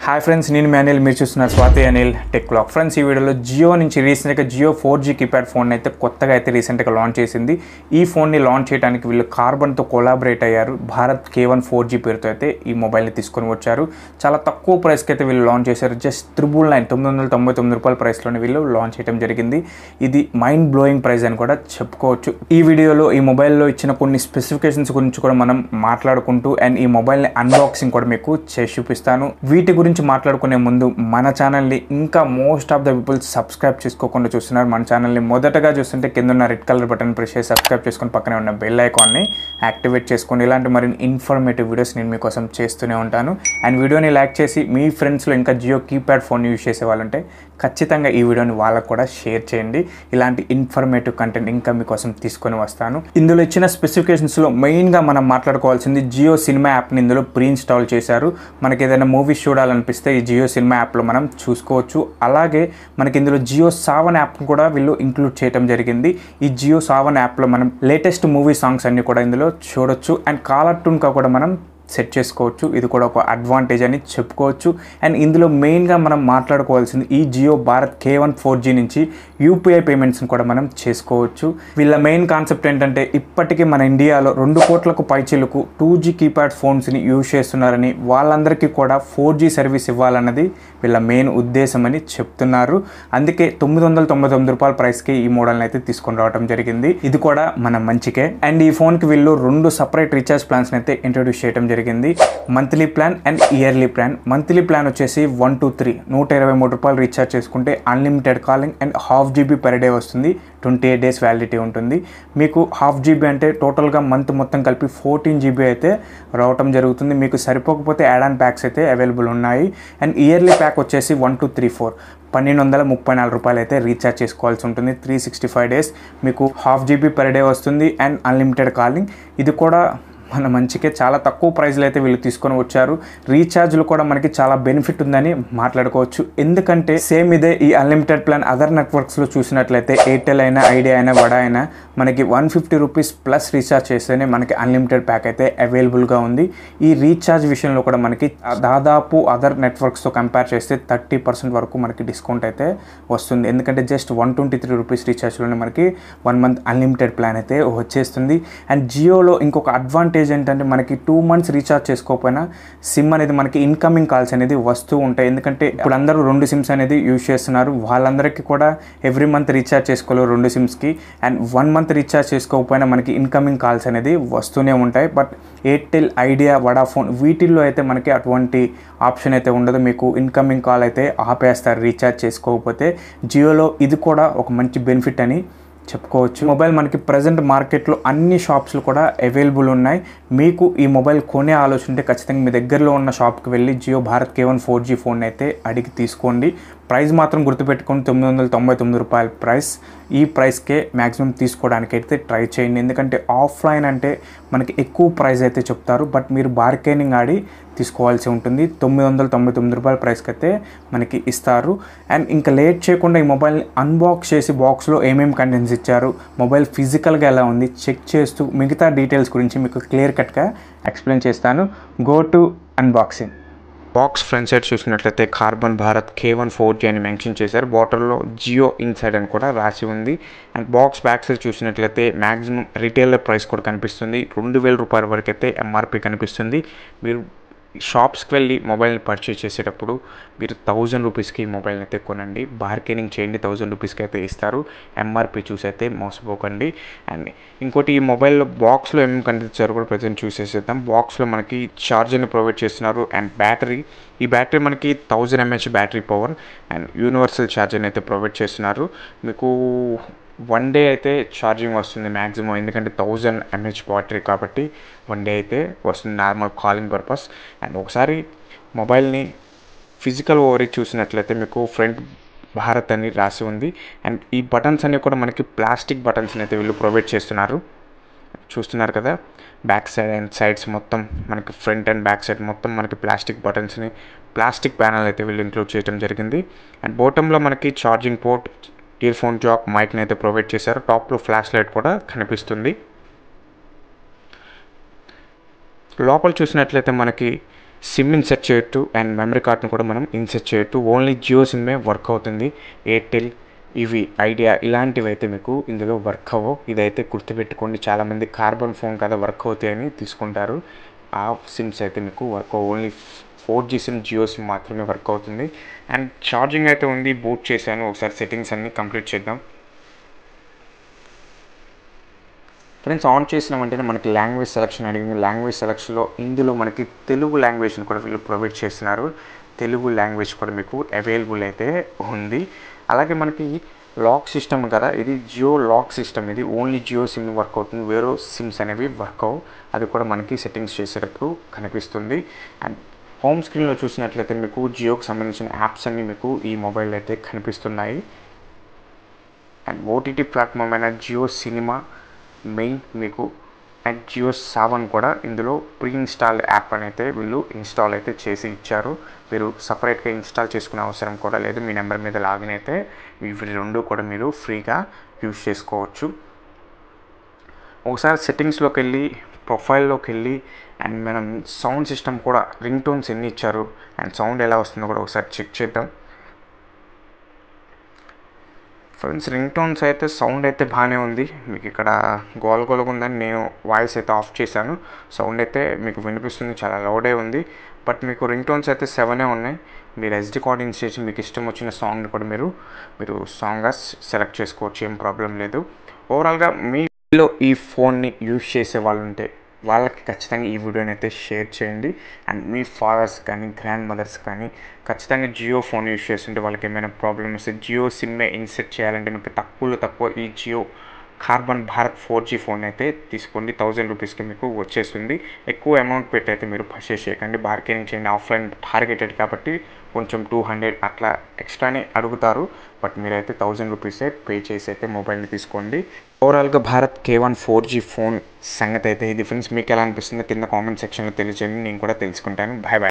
hi friends నేను మీ అనిల్ మీరు చూస్తున్నారు Swathi Anil tech clock friends ఈ వీడియోలో జియో నుంచి రీసెంట్గా Jio four G keypad phone అయితే కొత్తగా అయితే రీసెంట్గా లాంచ్ చేసింది ఈ ఫోన్ని లాంచ్ చేయడానికి వీళ్ళు కార్బన్తో కొలాబరేట్ అయ్యారు Bharat K one four G పేరుతో అయితే ఈ మొబైల్ని తీసుకొని వచ్చారు చాలా తక్కువ ప్రైస్కి అయితే వీళ్ళు లాంచ్ చేశారు జస్ట్ త్రిబుల్ నైన్ తొమ్మిది వందల తొంభై తొమ్మిది రూపాయల ప్రైస్లోనే వీళ్ళు లాంచ్ చేయడం జరిగింది ఇది మైండ్ బ్లోయింగ్ ప్రైస్ అని కూడా చెప్పుకోవచ్చు ఈ వీడియోలో ఈ మొబైల్లో ఇచ్చిన కొన్ని స్పెసిఫికేషన్స్ గురించి కూడా మనం మాట్లాడుకుంటూ అండ్ ఈ మొబైల్ని అన్బాక్సింగ్ కూడా మీకు చేసి చూపిస్తాను వీటి గురించి మాట్లాడుకునే ముందు మన ఛానల్ని ఇంకా most of the people subscribe చేసుకోకుండా చూస్తున్నారు మన ఛానల్ని మొదటగా చూస్తుంటే కింద ఉన్న రెడ్ కలర్ బటన్ ప్రెస్ చేసి సబ్స్క్రైబ్ చేసుకొని పక్కనే ఉన్న బెల్ ఐకాన్ని యాక్టివేట్ చేసుకోండి ఇలాంటి మరిన్ని ఇన్ఫర్మేటివ్ వీడియోస్ నేను మీకోసం చేస్తూనే ఉంటాను అండ్ వీడియోని లైక్ చేసి మీ ఫ్రెండ్స్లో ఇంకా జియో కీప్యాడ్ ఫోన్ యూజ్ చేసే వాళ్ళు ఉంటే ఖచ్చితంగా ఈ వీడియోని వాళ్ళకు కూడా షేర్ చేయండి ఇలాంటి ఇన్ఫర్మేటివ్ కంటెంట్ ఇంకా మీకోసం తీసుకొని వస్తాను ఇందులో ఇచ్చిన స్పెసిఫికేషన్స్లో మెయిన్గా మనం మాట్లాడుకోవాల్సింది జియో సినిమా యాప్ని ఇందులో ప్రీ ఇన్స్టాల్ చేశారు మనకి ఏదైనా మూవీస్ చూడాలనిపిస్తే ఈ జియో సినిమా యాప్లో మనం చూసుకోవచ్చు అలాగే మనకి ఇందులో జియో సావన్ యాప్ని కూడా వీళ్ళు ఇంక్లూడ్ చేయడం జరిగింది ఈ జియో సావన్ యాప్లో మనం లేటెస్ట్ మూవీ సాంగ్స్ అన్ని కూడా ఇందులో చూడొచ్చు అండ్ కాలర్ టూన్గా కూడా మనం సెట్ చేసుకోవచ్చు ఇది కూడా ఒక అడ్వాంటేజ్ అని చెప్పుకోవచ్చు అండ్ ఇందులో మెయిన్గా మనం మాట్లాడుకోవాల్సింది ఈ Jio Bharat K one four G నుంచి యూపీఐ పేమెంట్స్ని కూడా మనం చేసుకోవచ్చు వీళ్ళ మెయిన్ కాన్సెప్ట్ ఏంటంటే ఇప్పటికీ మన ఇండియాలో రెండు కోట్లకు పైచీలకు టూ జీ కీప్యాడ్ ఫోన్స్ని యూజ్ చేస్తున్నారని వాళ్ళందరికీ కూడా ఫోర్ జీ సర్వీస్ ఇవ్వాలన్నది వీళ్ళ మెయిన్ ఉద్దేశం అని చెప్తున్నారు అందుకే తొమ్మిది వందల తొంభై తొమ్మిది రూపాయల ప్రైస్కి ఈ మోడల్ని అయితే తీసుకొని రావడం జరిగింది ఇది కూడా మన మంచికే అండ్ ఈ ఫోన్కి వీళ్ళు రెండు సపరేట్ రీఛార్జ్ ప్లాన్స్ని అయితే ఇంట్రొడ్యూస్ చేయడం జరిగింది monthly plan and yearly plan monthly plan వచ్చేసి వన్ టూ త్రీ నూట ఇరవై మూడు రూపాయలు రీఛార్జ్ చేసుకుంటే unlimited calling and half GB per day వస్తుంది ట్వంటీ ఎయిట్ డేస్ వ్యాలిడిటీ ఉంటుంది మీకు హాఫ్ జీబీ అంటే టోటల్గా మంత్ మొత్తం కలిపి ఫోర్టీన్ జీబీ అయితే రావటం జరుగుతుంది మీకు సరిపోకపోతే యాడ్ ఆన్ ప్యాక్స్ అయితే అవైలబుల్ ఉన్నాయి అండ్ ఇయర్లీ ప్యాక్ వచ్చేసి వన్ టూ త్రీ ఫోర్ పన్నెండు వందల ముప్పై నాలుగు రూపాయలు అయితే రీఛార్జ్ చేసుకోవాల్సి ఉంటుంది త్రీ సిక్స్టీ ఫైవ్ డేస్ మీకు హాఫ్ జీబీ పర్ డే వస్తుంది అండ్ అన్లిమిటెడ్ కాలింగ్ ఇది కూడా మన మంచికే చాలా తక్కువ ప్రైస్లో అయితే వీళ్ళు తీసుకొని వచ్చారు రీఛార్జ్లు కూడా మనకి చాలా బెనిఫిట్ ఉందని మాట్లాడుకోవచ్చు ఎందుకంటే సేమ్ ఇదే ఈ అన్లిమిటెడ్ ప్లాన్ అదర్ నెట్వర్క్స్లో చూసినట్లయితే ఎయిర్టెల్ అయినా ఐడియా అయినా వడా అయినా మనకి one fifty rupees plus recharge చేస్తేనే మనకి అన్లిమిటెడ్ ప్యాక్ అయితే అవైలబుల్గా ఉంది ఈ రీఛార్జ్ విషయంలో కూడా మనకి దాదాపు అదర్ నెట్వర్క్స్తో కంపేర్ చేస్తే థర్టీ పర్సెంట్ వరకు మనకి డిస్కౌంట్ అయితే వస్తుంది ఎందుకంటే just one twenty three rupees రీఛార్జ్లోనే మనకి వన్ మంత్ అన్లిమిటెడ్ ప్లాన్ అయితే వచ్చేస్తుంది అండ్ జియోలో ఇంకొక అడ్వాంటేజ్ ఏంటంటే మనకి టూ మంత్స్ రీఛార్జ్ చేసుకోకపోయినా సిమ్ అనేది మనకి ఇన్కమింగ్ కాల్స్ అనేది వస్తూ ఉంటాయి ఎందుకంటే ఇప్పుడు అందరూ రెండు సిమ్స్ అనేది యూజ్ చేస్తున్నారు వాళ్ళందరికీ కూడా ఎవ్రీ మంత్ రీఛార్జ్ చేసుకోలేరు రెండు సిమ్స్కి అండ్ వన్ మంత్ రీఛార్జ్ చేసుకోకపోయినా మనకి ఇన్కమింగ్ కాల్స్ అనేది వస్తూనే ఉంటాయి బట్ ఎయిర్టెల్ ఐడియా వడాఫోన్ వీటిల్లో అయితే మనకి అటువంటి ఆప్షన్ అయితే ఉండదు మీకు ఇన్కమింగ్ కాల్ అయితే ఆపేస్తారు రీఛార్జ్ చేసుకోకపోతే జియోలో ఇది కూడా ఒక మంచి బెనిఫిట్ అని చెప్పుకోవచ్చు మొబైల్ మనకి ప్రజెంట్ మార్కెట్లో అన్ని షాప్స్లో కూడా అవైలబుల్ ఉన్నాయి మీకు ఈ మొబైల్ కొనే ఆలోచన ఉంటే ఖచ్చితంగా మీ దగ్గరలో ఉన్న షాప్కి వెళ్ళి Jio Bharat K one four G phone అయితే అడిగి తీసుకోండి ప్రైస్ మాత్రం గుర్తుపెట్టుకొని తొమ్మిది వందల తొంభై తొమ్మిది రూపాయల ప్రైస్ ఈ ప్రైస్కే మ్యాక్సిమం తీసుకోవడానికి అయితే ట్రై చేయండి ఎందుకంటే ఆఫ్లైన్ అంటే మనకి ఎక్కువ ప్రైస్ అయితే చెప్తారు బట్ మీరు బార్గెనింగ్ ఆడి తీసుకోవాల్సి ఉంటుంది తొమ్మిది వందల తొంభై తొమ్మిది రూపాయల ప్రైస్కి అయితే మనకి ఇస్తారు అండ్ ఇంకా లేట్ చేయకుండా ఈ మొబైల్ని అన్బాక్స్ చేసి బాక్స్లో ఏమేమి కంటెంట్స్ ఇచ్చారు మొబైల్ ఫిజికల్గా ఎలా ఉంది చెక్ చేస్తూ మిగతా డీటెయిల్స్ గురించి మీకు క్లియర్ కట్గా ఎక్స్ప్లెయిన్ చేస్తాను go to unboxing box front side చూసినట్లయితే Karbonn Bharat K one four G అని మెన్షన్ చేశారు బాటల్లో జియో ఇన్సైడ్ అని కూడా రాసి ఉంది అండ్ బాక్స్ బ్యాక్ సైడ్ చూసినట్లయితే మ్యాక్సిమం రిటైలర్ ప్రైస్ కూడా కనిపిస్తుంది రెండు వేల రూపాయల వరకు అయితే ఎంఆర్పి కనిపిస్తుంది మీరు షాప్స్కి వెళ్ళి మొబైల్ని పర్చేస్ చేసేటప్పుడు మీరు థౌజండ్ రూపీస్కి ఈ మొబైల్ని అయితే కొనండి బార్గెనింగ్ చేయండి థౌజండ్ రూపీస్కి అయితే ఇస్తారు ఎంఆర్పి చూసి అయితే మోసపోకండి అండ్ ఇంకోటి ఈ మొబైల్లో బాక్స్లో ఏమేమి కనిపించారో కూడా ప్రజెంట్ చూసేసేద్దాం బాక్స్లో మనకి ఛార్జర్ని ప్రొవైడ్ చేస్తున్నారు అండ్ బ్యాటరీ ఈ బ్యాటరీ మనకి thousand MH battery power and universal ఛార్జర్ని అయితే ప్రొవైడ్ చేస్తున్నారు మీకు వన్ డే అయితే ఛార్జింగ్ వస్తుంది మ్యాక్సిమం ఎందుకంటే థౌజండ్ ఎంహెచ్ బ్యాటరీ కాబట్టి వన్ డే అయితే వస్తుంది నార్మల్ కాలింగ్ పర్పస్ అండ్ ఒకసారి మొబైల్ని ఫిజికల్ ఓవరీ చూసినట్లయితే మీకు ఫ్రంట్ భారత్ అని రాసి ఉంది అండ్ ఈ బటన్స్ అన్నీ కూడా మనకి ప్లాస్టిక్ బటన్స్ని అయితే వీళ్ళు ప్రొవైడ్ చేస్తున్నారు చూస్తున్నారు కదా బ్యాక్ సైడ్ అండ్ సైడ్స్ మొత్తం మనకి ఫ్రంట్ అండ్ బ్యాక్ సైడ్ మొత్తం మనకి ప్లాస్టిక్ బటన్స్ని ప్లాస్టిక్ ప్యానల్ అయితే వీళ్ళు ఇంక్లూడ్ చేయడం జరిగింది అండ్ బాటంలో మనకి charging port ear phone jack మైక్ని అయితే ప్రొవైడ్ చేశారు టాప్లో ఫ్లాష్ లైట్ కూడా కనిపిస్తుంది లోపల చూసినట్లయితే మనకి సిమ్ ఇన్సెట్ చేయొచ్చు అండ్ మెమరీ కార్డ్ని కూడా మనం ఇన్సెట్ చేయొచ్చు ఓన్లీ జియో సిమ్మే వర్క్ అవుతుంది ఎయిర్టెల్ ఇవి ఐడియా ఇలాంటివి అయితే మీకు ఇందులో వర్క్ అవ్వవు ఇదైతే గుర్తుపెట్టుకోండి చాలామంది కార్బన్ ఫోన్ కదా వర్క్ అవుతాయని తీసుకుంటారు ఆ సిమ్స్ అయితే మీకు work only four G SIM Jio SIM మాత్రమే వర్క్ అవుతుంది అండ్ ఛార్జింగ్ అయితే ఉంది బూట్ చేశాను ఒకసారి సెట్టింగ్స్ అన్నీ కంప్లీట్ చేద్దాం ఫ్రెండ్స్ ఆన్ చేసిన వెంటనే మనకి లాంగ్వేజ్ సెలక్షన్ అడిగింది లాంగ్వేజ్ సెలక్షన్లో ఇందులో మనకి తెలుగు లాంగ్వేజ్ని కూడా వీళ్ళు ప్రొవైడ్ చేస్తున్నారు తెలుగు లాంగ్వేజ్ కూడా మీకు అవైలబుల్ అయితే ఉంది అలాగే మనకి లాక్ సిస్టమ్ కదా ఇది జియో లాక్ సిస్టమ్ ఇది ఓన్లీ జియో సిమ్ వర్క్ అవుతుంది వేరే సిమ్స్ అనేవి వర్క్ అవు అది కూడా మనకి సెట్టింగ్స్ చేసేటప్పుడు కనిపిస్తుంది అండ్ హోమ్ స్క్రీన్లో చూసినట్లయితే మీకు జియోకి సంబంధించిన యాప్స్ అన్నీ మీకు ఈ మొబైల్ అయితే కనిపిస్తున్నాయి అండ్ ఓటీటీ ప్లాట్ఫామ్ అయిన జియో సినిమా మెయిన్ మీకు అండ్ జియో సావన్ కూడా ఇందులో ప్రీ ఇన్స్టాల్ యాప్ అని అయితే వీళ్ళు ఇన్స్టాల్ అయితే చేసి ఇచ్చారు మీరు సపరేట్గా ఇన్స్టాల్ చేసుకునే అవసరం కూడా లేదు మీ నెంబర్ మీద లాగిన్ అయితే ఇవి రెండు కూడా మీరు ఫ్రీగా యూజ్ చేసుకోవచ్చు ఒకసారి సెట్టింగ్స్లోకి వెళ్ళి ప్రొఫైల్లోకి వెళ్ళి అండ్ మనం సౌండ్ సిస్టమ్ కూడా రింగ్ టోన్స్ ఎన్ని ఇచ్చారు అండ్ సౌండ్ ఎలా వస్తుందో కూడా ఒకసారి చెక్ చేద్దాం ఫ్రెండ్స్ రింగ్ టోన్స్ అయితే సౌండ్ అయితే బాగానే ఉంది మీకు ఇక్కడ గోల గోలగా ఉందని నేను వాయిస్ అయితే ఆఫ్ చేశాను సౌండ్ అయితే మీకు వినిపిస్తుంది చాలా లౌడే ఉంది బట్ మీకు రింగ్ టోన్స్ అయితే సెవెనే ఉన్నాయి మీరు ఎస్డి కార్డ్ ఇన్స్టేషన్ మీకు ఇష్టం వచ్చిన సాంగ్ని కూడా మీరు మీరు సాంగ్గా సెలెక్ట్ చేసుకోవచ్చు ఏం ప్రాబ్లం లేదు ఓవరాల్గా మీలో ఈ ఫోన్ని యూజ్ చేసే వాళ్ళు ఉంటే వాళ్ళకి ఖచ్చితంగా ఈ వీడియోని అయితే షేర్ చేయండి అండ్ మీ ఫాదర్స్ కానీ గ్రాండ్ మదర్స్ కానీ ఖచ్చితంగా జియో ఫోన్ యూజ్ చేస్తుంటే వాళ్ళకి ఏమైనా ప్రాబ్లమ్ వస్తే జియో సిమ్మే ఇన్సెట్ చేయాలంటే మీకు తక్కువలో తక్కువ ఈ Jio Karbonn Bharat four G phone అయితే తీసుకోండి థౌజండ్ రూపీస్కి మీకు వచ్చేస్తుంది ఎక్కువ అమౌంట్ పెట్టి అయితే మీరు పర్చేస్ చేయకండి బార్గెనింగ్ చేయండి ఆఫ్లైన్ టార్గెటెడ్ కాబట్టి కొంచెం టూ హండ్రెడ్ అట్లా ఎక్స్ట్రానే అడుగుతారు బట్ మీరైతే థౌజండ్ రూపీసే పే చేసి అయితే మొబైల్ని తీసుకోండి ఓవరాల్గా Bharat K one four G phone సంగతి అయితే ఇది ఫ్రెండ్స్ మీకు ఎలా అనిపిస్తుందో కింద కామెంట్ సెక్షన్లో తెలియజేయండి నేను కూడా తెలుసుకుంటాను బాయ్ బాయ్